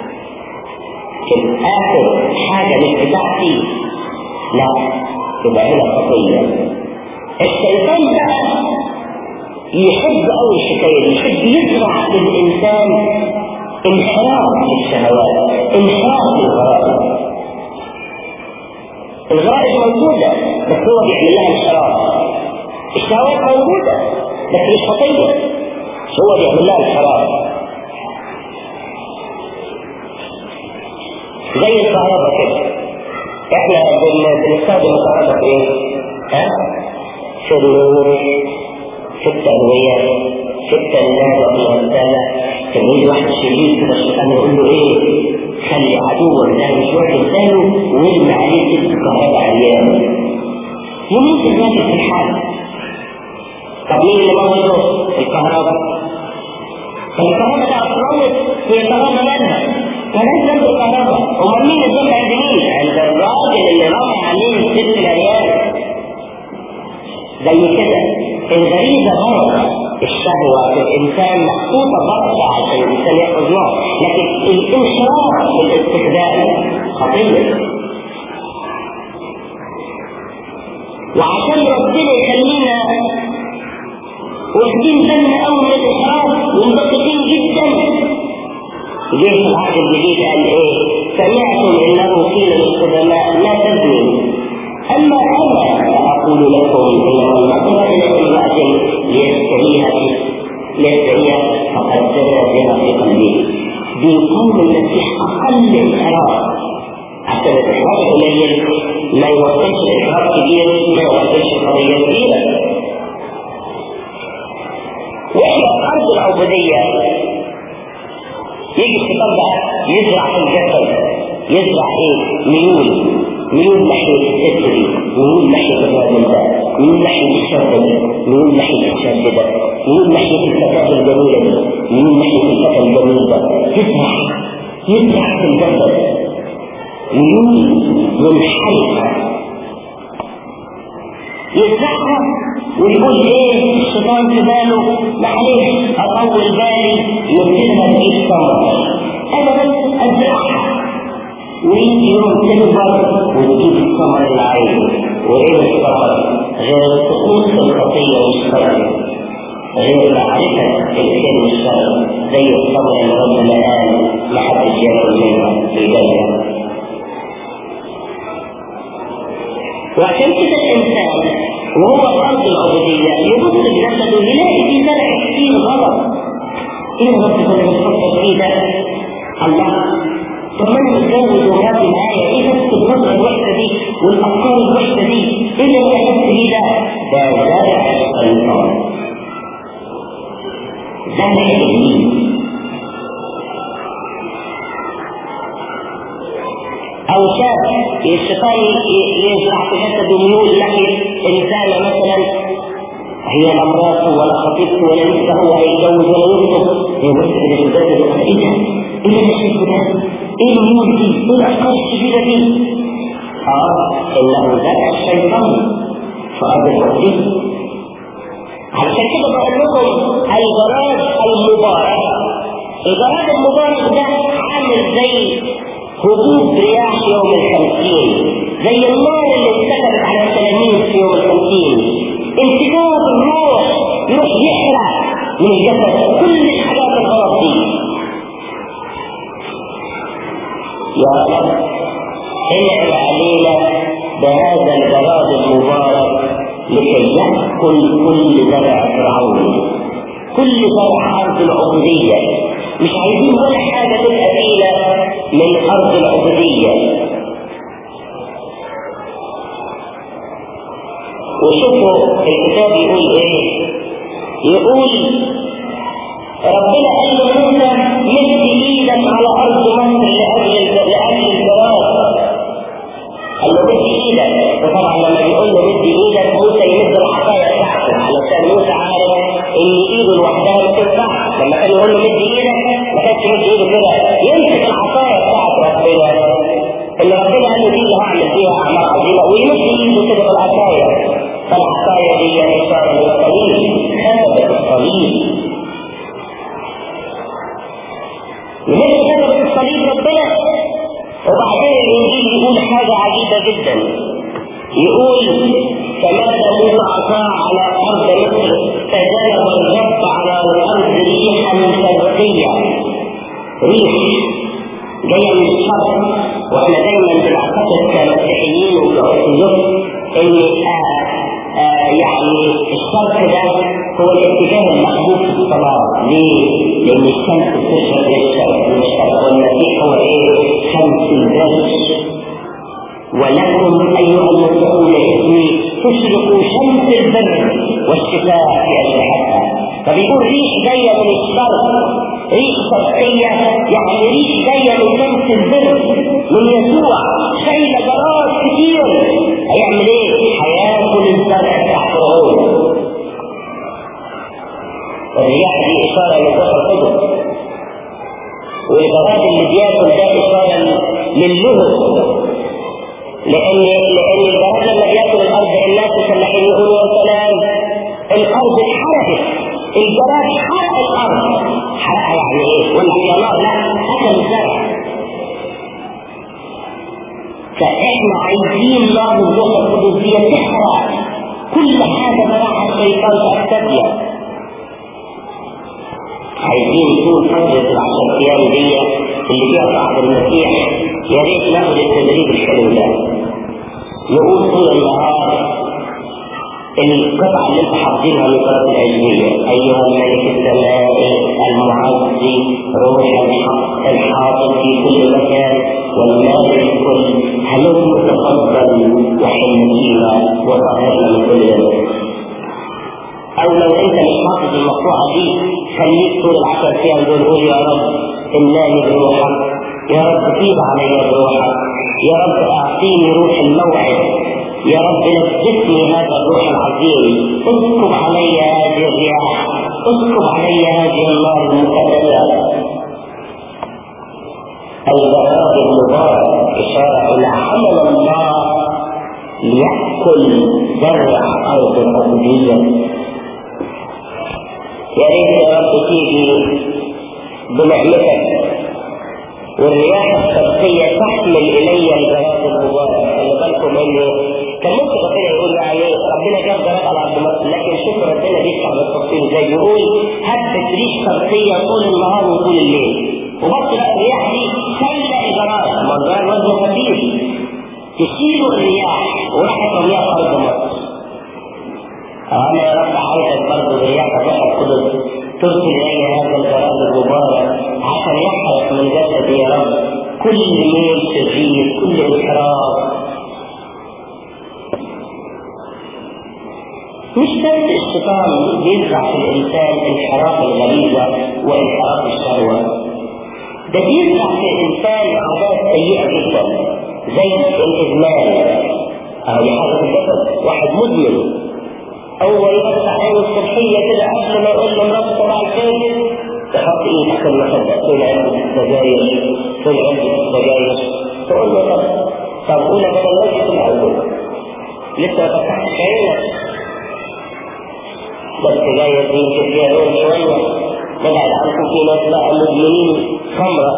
اخر حاجه مش بتاعتي لا يبقى هنا خطيه الشيطان بقى يحب قوي الحكايه دي يحب يزرع في الانسان انحراف في الشهوات انحراف في الغرائز الغرائز موجوده بس هو بيعمل لها انحراف الشهوات موجوده بس مش خطيه هو بيعمل لها انحراف زي الكهرباء كده احنا بنستخدم الكهرباء في ايه؟ ها؟ في النور في التهوية في الثلاجة في الغسالة تجيب واحد شديد كده الشيطان يقول له ايه؟ خلي عدوك ده مش واخد باله وارمي عليه ست كهرباء عيان يموت الراجل في الحال طب مين اللي موته؟ الكهرباء فالكهرباء ده اصلا هي كهرباء مالها مالهاش ذنب الكهرباء امال مين الذنب عند مين؟ عند الراجل اللي رمى عليه الست العيال زي كده الغريزة بركة الشهوة في الإنسان محطوطة بركة عشان الإنسان يأخذ نوع لكن الانحراف في الاستخدام خطير وعشان ربنا يخلينا واخدين بالنا قوي من الإنحراف ومدققين جدا جه في العهد الجديد قال ايه سمعتم انه قيل للقدماء لا تزنوا اما انا فاقول لكم انه النظر الى امراه ليشتريها ليشتريها فقد زنى بها في قلبه بقول المسيح اقل انحراف عشان الانحراف قليل ما يوصلش انحراف كبير ما يوصلش قضيه كبيره واحنا في ارض العبوديه يجي الشيطان بقى يزرع في الجسد يزرع ايه ميول ميول ناحية الست دي ميول ناحية الراجل ده ميول ناحية الشاب ده ميول ناحية الشاب ده ميول ناحية الفتاة الجميلة دي ميول ناحية الفتى الجميل ده يزرع يزرع في الجسد ميول منحرفة يزرعها ويقول ايه الشيطان في باله معلش اطول بالي يمكنها تجيب ثمر انا بس ازرعها ويجي يوم تكبر وتجيب الثمر العين وايه الثمر غير سقوط الخطيه والشر غير معرفة الخير والشر زي الثمر اللي ربنا قال محدش ياكل منها في الجنة وعشان كده الانسان وهو في ارض العبوديه يبص بجسده يلاقي في زرع كتير غلط ايه الرب اللي بتفكر فيه ده؟ الله طب ما انا متجوز ومراتي معايا ايه بس النظره الوحده دي والافكار الوحده دي ايه اللي انا احس بيه ده؟ ده زرع الشيطان زرع ابليس او شاب الشيطان يزرع في جسده ميول ناحيه انسانه مثلا هي لا مراته ولا خطيبته ولا لسه هو هيتجوز ولا يخطب هي بس كده في الجسد ايه ده؟ ايه اللي انا شايفه ده؟ ايه الميول دي؟ ايه الافكار الشديده دي؟ اه انه زرع الشيطان في ارض الحديث علشان كده بقول لكم الجراد المبارك الجراد المبارك ده عامل زي هبوط رياح يوم الخمسين زي النار اللي انسكبت على التلاميذ في يوم الخمسين انسكاب الروح يروح يحرق من الجسد كل الحاجات الغلط دي يا رب انعم علينا بهذا الجراد المبارك لكي يأكل كل زرع فرعون كل زرع أرض العبودية مش عايزين ولا حاجة تبقى فينا من أرض العبودية وشوفوا الكتاب يقول ايه يقول ربنا قال له موسى مد ايدك على ارض مصر لاجل لاجل الفراغ قال له مد ايدك وطبعا لما بيقول له مد ايدك موسى يمد العصايه بتاعته علشان موسى عارف ان ايده لوحدها ما تنفعش لما كان يقول له مد ايدك ما كانش يمد ايده كده يمسك العصايه بتاعت ربنا اللي ربنا قال له دي اللي هعمل فيها اعمال عظيمه ويمد ايده كده بالعصايه فالعصايه دي اشاره للصليب خشبه الصليب يمد خشبه الصليب ربنا وبعدين الانجيل يقول حاجة عجيبة جدا يقول فمد موسى عصاه على ارض مصر فجلب الرب على الارض ريحا شرقية ريح جاية من الشرق واحنا دايما بنعتقد كمسيحيين وكأرثوذكس ان آه آه يعني الشرق ده هو الاتجاه المحبوب في الصلاة ليه؟ لأن الشمس بتشرق للشرق والشرق والمسيح هو إيه؟ شمس البر ولكم أيها المسيحون اسمي تشرق شمس البر والشفاء في أجنحتها فبيقول ريح جاية من الشرق ريح شرقية يعني ريح جاية من شمس البر من يسوع شايلة جراد كتير هيعمل ايه؟ هياكل الزرع بتاع فرعون الرياح دي إشارة للروح القدس والجراد اللي بياكل ده إشارة للهب لأن لأن الجراد لما بياكل الأرض الناس الفلاحين يقولوا يا سلام الأرض اتحرقت الجراد حرق الأرض حرقها يعني إيه؟ ولا هي نار؟ لا أكل الزرع فإحنا عايزين نار الروح القدس دي تحرق كل حاجة منعها الشيطان تختفي عايزين طول فترة العشر أيام دي اللي فيها صعب المسيح يا ريت ناخد التدريب الحلو ده نقول طول النهار القطعة اللي انت حافظينها من صلاة الأجنية أيها الملك السمائي المعزي روح الحق الحاضر في كل مكان والمال الكل هلم تفضل وحن فينا وطهرنا من كل ذنب او لو انت مش حافظ المقطوعه دي خليك طول العشر ايام دول قول يا رب املاني بروحك يا رب طيب علي بروحك يا رب اعطيني روح الموعد يا رب لبسني هذا الروح العظيم اسكب علي هذه الرياح اسكب علي هذه النار المقدسه البراد المبارك اشاره الى عمل الله ليأكل زرع ارض العبوديه يا ريت يا رب تيجي بنعمتك والرياح الشرقية تحمل إلي الجراد المبارك خلي بالكم إنه كان ممكن ربنا يقول يعني ربنا جاب جراد على أرض مصر لكن شوف ربنا بيشرح بالتفصيل زي يقول هبت ريح شرقية طول النهار وطول الليل وبص بقى الرياح دي شايلة الجراد ما الجراد وزنه خفيف تشيل الرياح وراحت رميها في أرض مصر أنا يا رب عايزك برضه برياح الروح القدس ترسل إلي هذا الجراد المبارك عشان يحرق من جسدي يا رب كل ميل شرير كل انحراف مش بس الشيطان بيزرع في الانسان انحراف الغريزه وانحراف الشهوه ده بيزرع في الانسان عادات سيئه جدا زي الادمان اهو دي حاجه في الجسد واحد مدمن اول يفتح عينه الصبحيه كده قبل ما يقول لمراته صباح الخير تحط ايه تحت المخده تقول علبه السجاير تقول علبه السجاير تقول له طب طب قول بدل ما في الاول لسه ما فتحتش عينك بس جاية دي يمكن فيها نور شوية نبعد عنكم في ناس بقى مدمنين خمرة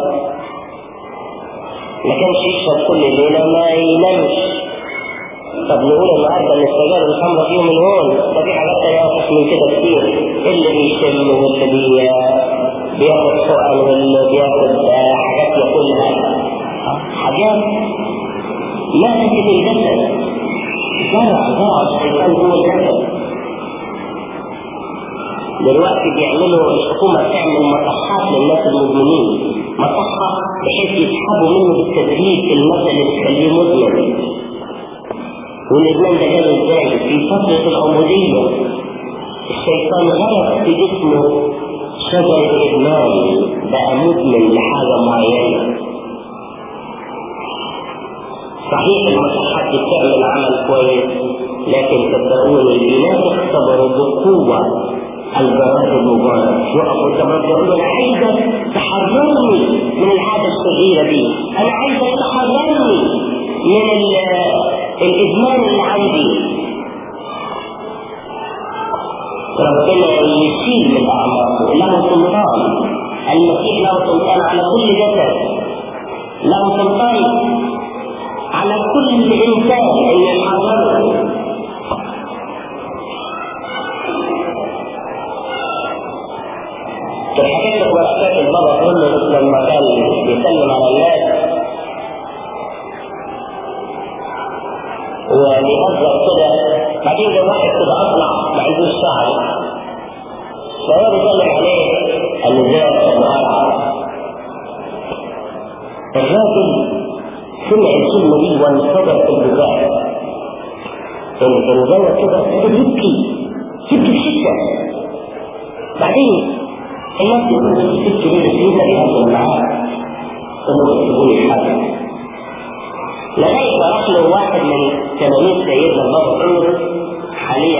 ما كانش يشرب كل ليلة ما ينامش طب نقول النهارده ان السجاير والخمرة فيهم الهون ده في حاجات تانية اوحش من كده كتير اللي بيشم واللي بي بياخد حقن واللي بياخد حاجات ياكلها حاجات لا تجد الجسد زرع زرع الشيطان جوه الجسد دلوقتي بيعملوا الحكومة بتعمل مصحات للناس المدمنين مصحة بحيث يسحبوا منه بالتدريج المادة اللي بتخليه مدمن والإدمان ده جاي ازاي؟ في فترة العبودية الشيطان غرق في جسمه شجر الإدمان بقى مدمن لحاجة معينة صحيح المصحات دي بتعمل عمل كويس لكن صدقوني الناس اختبروا بقوة الجراد المبارك يقف قدام ربنا يقول انا عايزك تحررني من العاده الصغيره دي انا عايزك تحررني من الادمان اللي عندي ربنا يشيل من اعماقه له سلطان المسيح له سلطان على كل جسد له سلطان على كل انسان ان يحرره الحاجات اللي ورثات البابا كله لما كان بيسلم على الناس وبيهزر كده بعدين جه واحد كده اطلع ما عندوش شعر فهو بيسلم عليه قال له ازيك يا ابو ارعب الراجل سمع الكلمه دي وانفجر في البكاء انفجر كده فضل يبكي يبكي بشده بعدين الناس يقول ست ليه سيدنا بيهزر معاه انه يكتبوا لي حاجه لغايه ما راح له واحد من تلاميذ سيدنا البابا عمر حاليا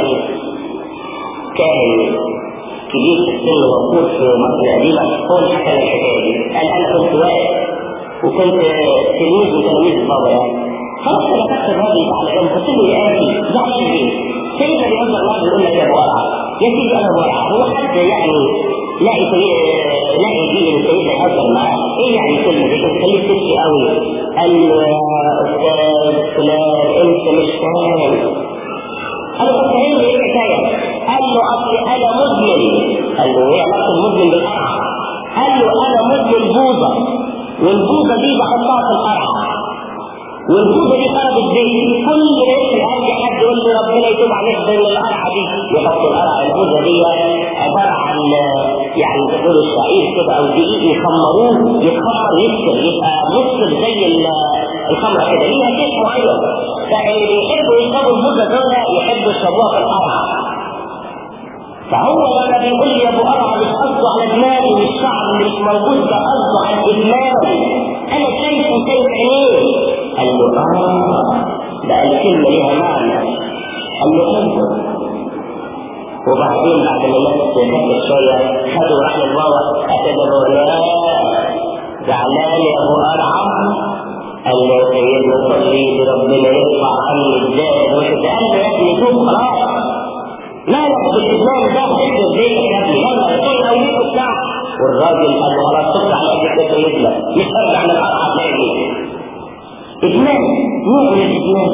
كاهن كبير في السن موجود في مصر القديمه هو اللي حكى الحكايه دي قال انا كنت واقف وكنت تلميذ من تلاميذ البابا يعني خلاص انا خدت الراجل على جنب قلت له يا اخي زعلان ليه؟ سيدنا بيهزر معاه بيقول لك يا ابو ارعى يا سيدي انا ابو ارعى هو حد يعني لاقي سيد لاقي دي ان سيدنا يهزر معاه ايه يعني الكلمه دي كانت تخليك تبكي قوي قال له يا استاذ فلان انت مش فاهم قال له فاهم ايه الحكايه؟ قال له اصل انا مدمن قال له ايه علاقه المدمن بالقرعه؟ قال له انا مدمن بوظه والبوظه دي بحطها في القرعه والبوظه دي خربت بيتي كل ما يدخل عندي حد يقول لي ربنا يتوب عليك زي القرعه دي يحط القرعه البوظه دي عباره عن يعني بيقولوا الشعير كده او دقيق يخمروه يتخمر يسكر يبقى مسكر زي الخمره كده ليها كيف معين فاللي بيحبوا يشربوا البوظه دول يحبوا يشربوها في القرعه فهو لما بيقول لي يا ابو ارعى مش قصده على دماغي والشعر اللي مش موجود ده قصده على الادمان انا شايفه شايف عينيه قال له اه ده الكلمه ليها معنى قال له ايوه وبعدين بعد ما الناس كبرت شويه خدوا راح للبابا اعتذروا لا زعلان يا ابو ارعى قال له يا سيدنا صلي ربنا يرفع عني الزاد وكده قال له يا ابني توب خلاص لا لا بالإسلام ده تقدر بيتك يا ابني يلا يكون أوليك بتاع والراجل قال له خلاص تطلع على أجل سيدنا مش هرجع من الأرعى تاني إدمان نوع من الإدمان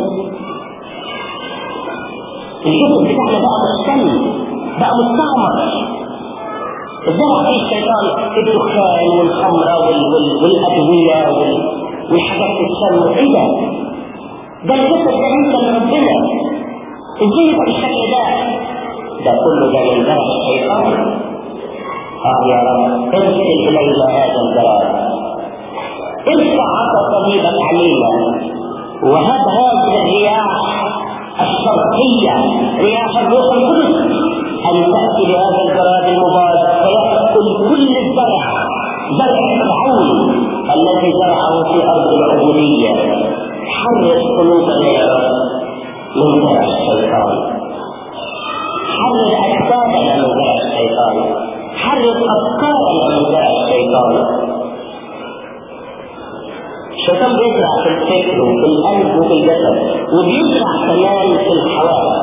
الجسم بتاعنا بقى مستمر بقى مستعمر الزرع فيه الشيطان الدخان والخمرة وال... وال... والأدوية وال... والحاجات الشم ايه ده؟ ده الجسد ده انت لربنا ازاي يبقى بالشكل ده؟ ده كله ده من زرع الشيطان اه يا رب ارسل الينا هذا الزرع ارفع عصا صليبك علينا وهب هذه الرياح الشرقية رياح الروح القدس أن تأتي بهذا الجراد المبارك فيأكل كل الزرع زرع فرعون الذي زرعه في أرض العبودية حرص قلوبنا يا رب من زرع الشيطان حرر أجسادنا من زرع الشيطان حرر أفكارنا من زرع الشيطان الشيطان بيزرع في الفكر وفي القلب وفي الجسد وبيزرع كمان في الحواس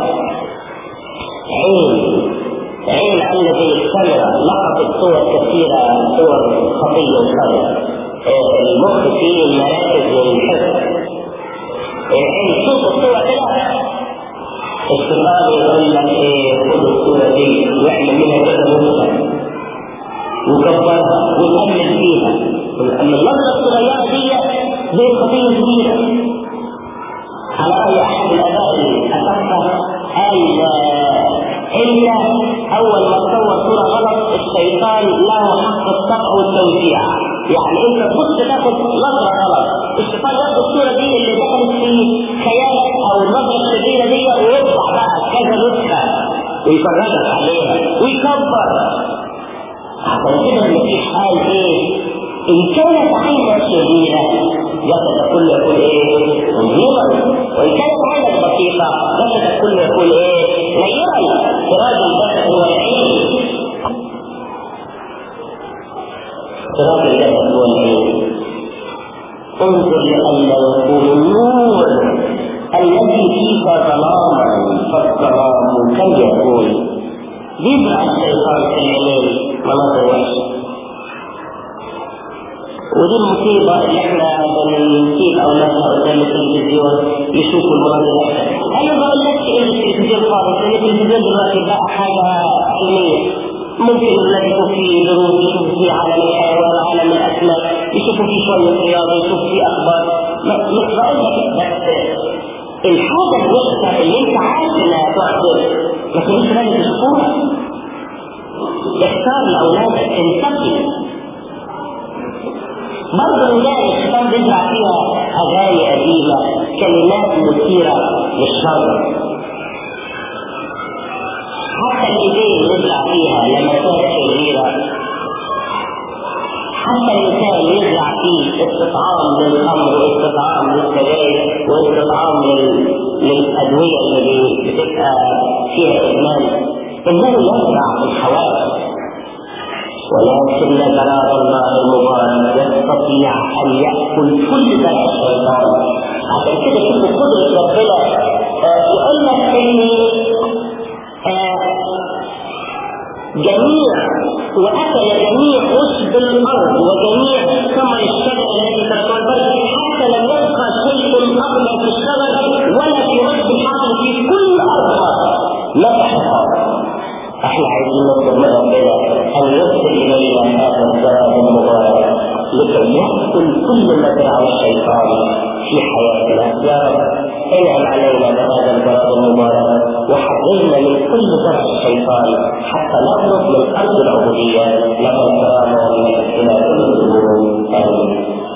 عين عين عامله زي الكاميرا لقطت صور كثيره صور خطيه وشر المخ فيه مراكز للحفظ العين تشوف الصور كده الشيطان يقول لك ايه خد الصوره دي واعمل منها كذا نسخه وكبرها وتأمل فيها أما اللحظة الصغيرة دي زي خطية كبيرة على رأي أحد الآباء الأصحى قال إن أول ما تصور صورة غلط الشيطان له حق الطبع والتوزيع يعني أنت تبص تاخد نظرة غلط الشيطان ياخد الصورة دي اللي دخلت في خيالك أو النظرة الشريرة دي ويطبع بقى كذا نسخة ويفرجك عليها ويكبر عشان كده المسيح قال ايه ان كانت عينك شريرة جسدك كله يقول ايه نورا وان كانت عينك بسيطة جسدك كله يقول ايه نيرا سراج الجسد هو العين سراج الجسد هو العين انظر لأن يكون النور الذي فيك ظلاما فالظلام كي يكون بيزرع الشيطان في العينين مناظر وحشه ودي المصيبة اللي احنا بنسيب اولادنا قدام التلفزيون يشوفوا المناظر الوحشة. انا ما بقولكش ان التلفزيون خالص لان التلفزيون دلوقتي بقى حاجة علمية. ممكن الولاد يشوفوا فيه دروس يشوفوا فيه عالم الحيوان عالم الاسماك يشوفوا فيه شوية رياضة يشوفوا فيه اخبار مش بقول لك بس الحاجة الوحشة اللي انت عارف انها تعصر ما تكونش لازم تشوفوها اختار لاولادك انتقي برضه نلاقي الشيطان بيزرع فيها اغاني قديمه كلمات مثيره للشر حتى الايدين يزرع فيها لمسات شريره حتى الانسان يزرع فيه استطعام للخمر واستطعام للسجاير واستطعام لل... للادويه اللي بتبقى فيها ادمان انه يزرع في الحواس ولكن جلال الله المبارك يستطيع ان ياكل كل ذات الشيطان عشان كده شوف قدره ربنا آه يقول لك ان آه جميع واكل جميع عشب الارض وجميع ثمر الشجر الذي تكون البلد حتى لم يبقى شيء اغلى في الشجر ولا في وجه الحقل في كل ارض لا احنا عايزين نطلب من ربنا ان يرسل الينا هذا الزواج المبارك لكي يحصل كل ما زرعه الشيطان في حياتنا يا رب انعم علينا بهذا الزواج المبارك وحررنا من كل زرع الشيطان حتى نخرج من ارض العبوديه له الكرامه والمجد الى كل الامور امين